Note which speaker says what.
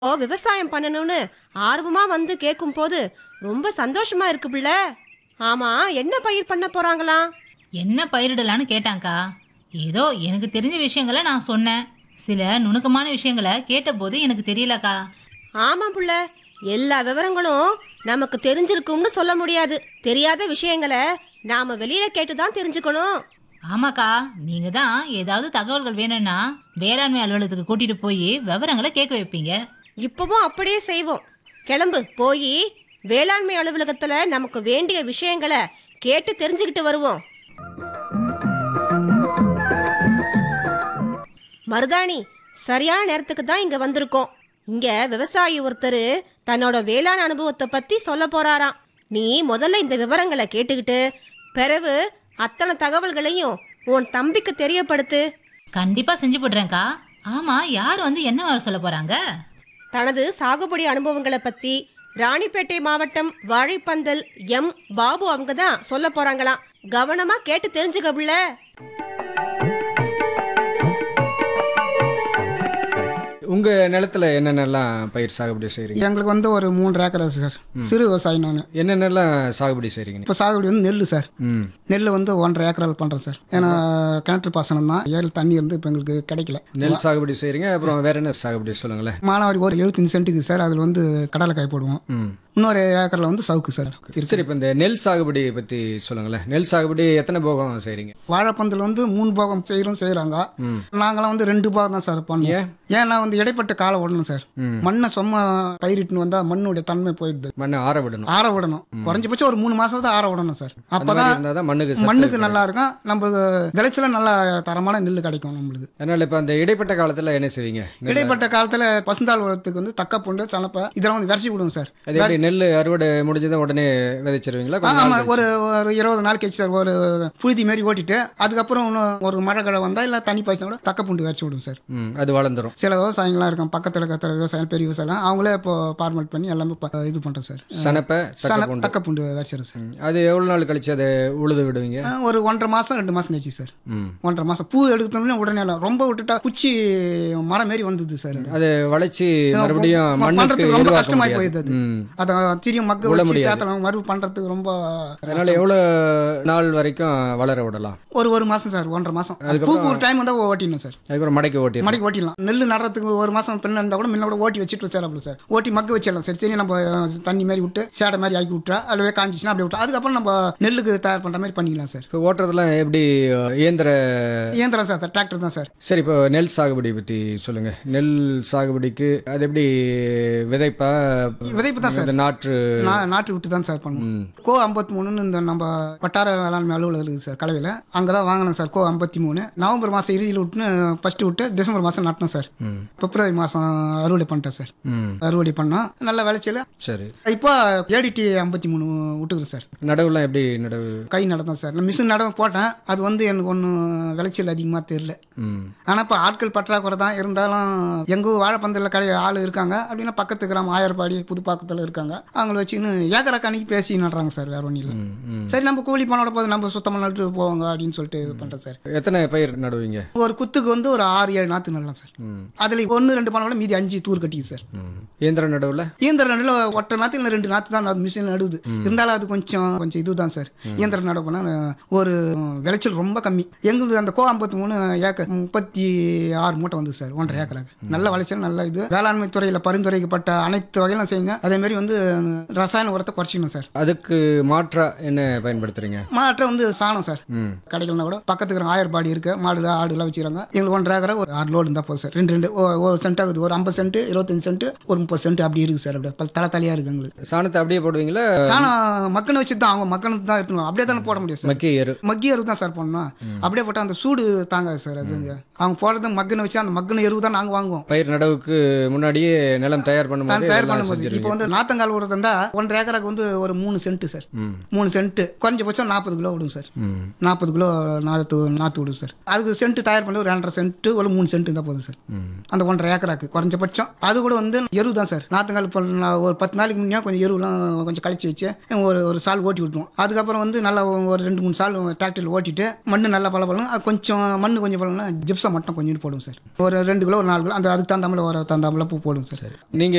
Speaker 1: ஓ விவசாயம் பண்ணணும்னு ஆர்வமா வந்து கேட்கும் போது ரொம்ப சந்தோஷமா இருக்கு பிள்ள ஆமா என்ன பயிர் பண்ண போறாங்களாம்
Speaker 2: என்ன பயிரிடலான்னு கேட்டாங்க்கா ஏதோ எனக்கு தெரிஞ்ச விஷயங்களை நான் சொன்னேன் சில நுணுக்கமான விஷயங்களை கேட்டபோது எனக்கு தெரியலக்கா
Speaker 1: ஆமா புள்ள எல்லா விவரங்களும் நமக்கு தெரிஞ்சிருக்கும்னு சொல்ல முடியாது தெரியாத விஷயங்களை நாம வெளியில கேட்டு தான் தெரிஞ்சுக்கணும்
Speaker 2: ஆமாக்கா நீங்க தான் ஏதாவது தகவல்கள் வேணும்னா வேளாண்மை அலுவலகத்துக்கு கூட்டிட்டு போய் விவரங்களை கேட்க வைப்பீங்க
Speaker 1: இப்பவும் அப்படியே செய்வோம் கிளம்பு போய் வேளாண்மை அலுவலகத்துல நமக்கு வேண்டிய விஷயங்களை கேட்டு தெரிஞ்சுக்கிட்டு வருவோம் மருதாணி சரியான நேரத்துக்கு தான் இங்க வந்திருக்கோம் இங்க விவசாயி ஒருத்தர் தன்னோட வேளாண் அனுபவத்தை பத்தி சொல்ல போறாராம் நீ முதல்ல இந்த விவரங்களை கேட்டுக்கிட்டு பிறகு அத்தனை தகவல்களையும் உன் தம்பிக்கு தெரியப்படுத்து
Speaker 2: கண்டிப்பா செஞ்சு போடுறேன்க்கா ஆமா யார் வந்து என்ன வர சொல்ல போறாங்க
Speaker 1: தனது சாகுபடி அனுபவங்களை பத்தி ராணிப்பேட்டை மாவட்டம் வாழைப்பந்தல் எம் பாபு அவங்க தான் சொல்ல போறாங்களாம் கவனமா கேட்டு தெரிஞ்சுக்க புள்ள
Speaker 3: உங்க நிலத்துல என்னென்னலாம் பயிர் சாகுபடி செய்றீங்க
Speaker 4: எங்களுக்கு வந்து ஒரு மூன்று ஏக்கர் சார் சிறு விவசாயம் நான்
Speaker 3: என்னென்னலாம் சாகுபடி செய்றீங்க
Speaker 4: இப்போ சாகுபடி வந்து நெல் சார்
Speaker 3: ம்
Speaker 4: நெல் வந்து ஒன்றரை ஏக்கரால் பண்ணுறேன் சார் ஏன்னா கிணற்று பாசனம் தான் ஏழு தண்ணி வந்து இப்போ எங்களுக்கு கிடைக்கல
Speaker 3: நெல் சாகுபடி செய்றீங்க அப்புறம் வேற என்ன சாகுபடி சொல்லுங்களேன்
Speaker 4: மானாவாரி ஒரு எழுபத்தஞ்சு சென்ட்டுக்கு சார் அதில் வந்து கடலைக்காய் போடுவோம்
Speaker 3: ம்
Speaker 4: இன்னொரு ஏக்கரில் வந்து சவுக்கு சார் இருக்கு.
Speaker 3: சரி இப்போ இந்த நெல் சாகுபடி பத்தி சொல்லுங்களேன் நெல் சாகுபடி எத்தனை போகம் செய்றீங்க
Speaker 4: வாழைப்பந்தல் வந்து மூணு பாகம் செய்கிறோம் செய்கிறாங்க நாங்களாம் வந்து ரெண்டு பாகம் தான் சார் பண்ணுவோம் ஏன்னா வந்து இடைப்பட்ட காலம் விடணும் சார் மண்ணை சும்மா பயிரிட்டுன்னு வந்தால் மண்ணுடைய தன்மை போயிடுது
Speaker 3: மண்ணை ஆற விடணும்
Speaker 4: ஆற விடணும் குறைஞ்சபட்சம் ஒரு மூணு மாசம் தான் ஆற விடணும் சார்
Speaker 3: அந்த மாதிரி
Speaker 4: அப்பதான்
Speaker 3: இருந்தால் தான் மண்ணுக்கு சத்து
Speaker 4: மண்ணுக்கு
Speaker 3: கிடைக்கும்.
Speaker 4: நல்லா இருக்கும் நம்மளுக்கு விளைச்சல நல்ல தரமான நெல் கிடைக்கும் நம்மளுக்கு
Speaker 3: அதனால இப்போ அந்த இடைப்பட்ட காலத்துல என்ன செய்வீங்க நெல்
Speaker 4: இடைப்பட்ட காலத்துல பசுந்தாள் உரத்துக்கு வந்து தக்க பூண்டு சலப்பை இதெல்லாம் வந்து விரச்சி விடுவோம் சார்
Speaker 3: அது எப்படி நெல் அறுவடை முடிஞ்சதும் உடனே விதைச்சிருவீங்களா
Speaker 4: ஆ,
Speaker 3: கொஞ்சம்
Speaker 4: ஆமா
Speaker 3: நாள்
Speaker 4: ஒரு ஒரு இருபது நாள் கழிச்சு சார் ஒரு புழுதி மாதிரி ஓட்டிட்டு அதுக்கப்புறம் இன்னும் ஒரு மழை கடை வந்தா இல்ல தண்ணி பாய்ச்சா கூட தக்க பூண்டு விரச்சி விடுவோம் சார்
Speaker 3: கழிச்சு? ம் அது வளர்ந்துரும்
Speaker 4: சில விவசாயிகள்லாம் இருக்கும் பக்கத்துல இருக்கிற விவசாயம் பெரிய விவசாயம் அவங்களே இப்போ ஃபார்மேட் பண்ணி எல்லாமே ப- இது பண்றோம் சார்
Speaker 3: சனப்பை
Speaker 4: சன
Speaker 3: தக்கப்பூண்டு
Speaker 4: தக்க பூண்டு விரச்சிடும் சார்
Speaker 3: ம். அது எவ்வளவு நாள் கழிச்சு அதை உழுது விடுவீங்க
Speaker 4: ஆ, ஒரு ஒன்றரை மாசம் ரெண்டு மாசம் கழிச்சு சார்
Speaker 3: ம்
Speaker 4: ஒன்றரை மாசம் பூ எடுத்தோம்னா உடனே எல்லாம் ரொம்ப விட்டுட்டா குச்சி மரம் மாரி வந்தது சார் அது.
Speaker 3: அது வளைச்சி மறுபடியும்
Speaker 4: ம-
Speaker 3: மண்ணுக்கு
Speaker 4: பண்றதுக்கு ரொம்ப
Speaker 3: எருவாக்க
Speaker 4: கஷ்டமாயி
Speaker 3: முடியாது.
Speaker 4: போயிடுது அது.
Speaker 3: ம்.
Speaker 4: அதை திரும்ப மக்க
Speaker 3: உழ
Speaker 4: வச்சு
Speaker 3: முடியாது.
Speaker 4: சேத்தலாம் மறு பண்றதுக்கு ரொம்ப
Speaker 3: அதனால எவ்வளவு நாள் வரைக்கும் வளர விடலாம்
Speaker 4: ஒரு ஒரு மாசம் சார் ஒன்றரை மாசம் பூக்கு ஒரு டைம் வந்தா ஓட்டிடணும் சார்
Speaker 3: அதுக்கப்புறம் மடக்கி ஓட்டி
Speaker 4: மடிக்கு ஓட்டிடலாம் நெல் நடுறதுக்கு ஒரு மாசம் பெண் இருந்தா கூட முன்ன கூட ஓட்டி வச்சுட்டு வச்சிடலாம் சார் ஓட்டி மக்க வச்சிடலாம் சரி சரி நம்ம அஹ், தண்ணி மாதிரி விட்டு சேடை மாதிரி ஆக்கி விட்டா அதுவே காஞ்சிச்சுன்னா அப்படியே விட்டா அதுக்கப்புறம் நம்ம நெல்லுக்கு தயார் பண்ற மாதிரி பண்ணிக்கலாம் சார்
Speaker 3: இப்போ ஓட்டுறதுலாம் எப்படி அஹ், இயந்திர
Speaker 4: இயந்திரம் சார் டிராக்டர் தான் சார்
Speaker 3: சரி இப்போ நெல் சாகுபடி பற்றி சொல்லுங்க நெல் சாகுபடிக்கு அது எப்படி விதைப்பா
Speaker 4: விதைப்பு தான் சார்
Speaker 3: இந்த நாற்று
Speaker 4: நா- நாட்டு விட்டு தான் சார் பண்ணுவோம் கோ ஐம்பத்தி மூணுன்னு இந்த நம்ம வட்டார வேளாண்மை அலுவலகம் இருக்குது சார் கலவையில் அங்கே தான் வாங்கினேன் சார் கோ ஐம்பத்தி மூணு நவம்பர் மாதம் இறுதியில் விட்டுன்னு ஃபஸ்ட்டு விட்டு டிசம்பர் மாதம் நட்டினேன் சார் பிப்ரவரி மாதம் அறுவடை பண்ணிட்டேன் சார்
Speaker 3: ம்
Speaker 4: அறுவடை பண்ணோம் நல்ல விளைச்சல்
Speaker 3: சரி
Speaker 4: இப்போ ஏடிடி ஐம்பத்தி மூணு விட்டுக்கிறேன் சார்
Speaker 3: நடவுலாம் எப்படி நடவு
Speaker 4: கை நடந்தேன் சார் நான் மிஷின் நடவு போட்டேன் அது வந்து எனக்கு ஒன்றும் விளைச்சல் அதிகமாக தெரில
Speaker 3: ம்
Speaker 4: ஆனால் இப்போ ஆட்கள் பற்றாக்குறை தான் இருந்தாலும் எங்கள் வாழைப்பந்தலில் கடை ஆள் இருக்காங்க அப்படின்னா பக்கத்து கிராமம் ஆயர்பாடி புதுப்பாக்கத்தில் இருக்காங்க அவங்கள வச்சுக்கின்னு ஏக்கரை கணக்கு பேசி நடுறாங்க சார் வேற ஒன்றும் இல்லை
Speaker 3: ம், ம்.
Speaker 4: சரி நம்ம கூலி பணோட போது நம்ம சுத்தமாக நட்டு போவாங்க அப்படின்னு சொல்லிட்டு இது பண்ணுறேன் சார்
Speaker 3: எத்தனை பயிர் நடுவீங்க
Speaker 4: ஒரு குத்துக்கு வந்து ஒரு ஆறு ஏழு நாற்று நடலாம் சார்
Speaker 3: ம்
Speaker 4: அதில் ஒன்று ரெண்டு பணோட மீதி அஞ்சு தூர் கட்டிக்கு சார்
Speaker 3: ம் இயந்திர நடுவில்
Speaker 4: இயந்திர நடுவில் ஒற்றை நாற்று இல்லை ரெண்டு நாற்று தான் அது மிஷின் நடுவுது இருந்தாலும் அது கொஞ்சம் கொஞ்சம் இதுதான் சார் இயந்திர நடவு பண்ணால் ஒரு விளைச்சல் ரொம்ப கம்மி எங்களுக்கு அந்த கோ ஐம்பத்தி மூணு ஏக்கர் முப்பத்தி ஆறு மூட்டை வந்து சார் ஒன்றரை ஏக்கராக நல்ல விளைச்சல் நல்ல இது வேளாண்மை துறையில் பரிந்துரைக்கப்பட்ட அனைத்து வகையிலும் செய்யுங்க அதே மாதிரி வந்து ரசாயன உரத்தை குறைச்சிக்கணும் சார்
Speaker 3: அதுக்கு மாற்றா என்ன பயன்படுத்துறீங்க
Speaker 4: மாற்றம் வந்து சாணம் சார்
Speaker 3: ம்
Speaker 4: கடைகள்னா கூட பக்கத்துக்கு இருக்கிற ஆயர்பாடி இருக்கு மாடு ஆடுலாம் வச்சுக்கிறாங்க எங்களுக்கு ஒன்றரை ஏக்கரா ஒரு ஆறு லோடு இருந்தால் போதும் சார் ரெண்டு ரெண்டு ஒ- ஒரு சென்ட் ஆகுது ஒரு ஐம்பது சென்ட் இருபத்தஞ்சு சென்ட் ஒரு முப்பது சென்ட் அப்படி இருக்கு சார் அப்படியே பல தலை தலையாக இருக்கு எங்களுக்கு
Speaker 3: சாணத்தை அப்படியே போடுவீங்களா
Speaker 4: சாணம் மக்கனை வச்சு தான் அவங்க மக்கனுக்கு தான் இருக்கணும் அப்படியே தானே போட முடியும் சார்
Speaker 3: மக்கிய எரு
Speaker 4: மக்கிய எருவு தான் சார் பண்ணணும் அப்படியே போட்டால் அந்த சூடு தாங்காது சார் அது இங்க. அவங்க போடுறது மக்கனை வச்சு அந்த மக்கன எருவு தான் நாங்கள் வாங்குவோம்
Speaker 3: பயிர் நடவுக்கு முன்னாடியே நிலம் தயார்
Speaker 4: நான்
Speaker 3: பண்ணும்போது
Speaker 4: தயார்
Speaker 3: எல்லாம்
Speaker 4: பண்ணும்போது இப்போ
Speaker 3: செஞ்சிருவீங்க
Speaker 4: வந்து நாத்தங்கால் விடுறது இருந்தா ஒன்றரை ஏக்கராக்கு வந்து ஒரு மூணு சென்ட் சார்
Speaker 3: ம்
Speaker 4: மூணு சென்ட் குறைஞ்சபட்சம் நாற்பது கிலோ விடும் சார்
Speaker 3: ம்
Speaker 4: நாற்பது கிலோ நாற்று நாற்று விடும் சார் அதுக்கு சென்ட் தயார் பண்ணி ஒரு ரெண்டரை சென்ட் ஒரு மூணு சென்ட் இருந்தால் போதும் சார்
Speaker 3: ம்
Speaker 4: அந்த ஒன்றரை ஏக்கராக்கு குறைஞ்சபட்சம் அது கூட வந்து எருவு தான் சார் நாற்றுங்கால் இப்போ நான் ஒரு பத்து நாளைக்கு முன்னே கொஞ்சம் எருவுலாம் கொஞ்சம் கழிச்சு வச்சு ஒரு ஒரு சால் ஓட்டி விட்டுருவோம் அதுக்கப்புறம் வந்து நல்லா ஒரு ரெண்டு மூணு சால் டிராக்டரில் ஓட்டிட்டு மண் நல்லா பல பழம் அது கொஞ்சம் மண் கொஞ்சம் பழம்னா ஜிப்ஸை மட்டும் கொஞ்சம் போடுவோம் சார் ஒரு ரெண்டு கிலோ ஒரு நாலு கிலோ அந்த அதுக்கு தகுந்தாமல் ஒரு தகுந்தாமல் பூ போடுவோம் சார்
Speaker 3: நீங்க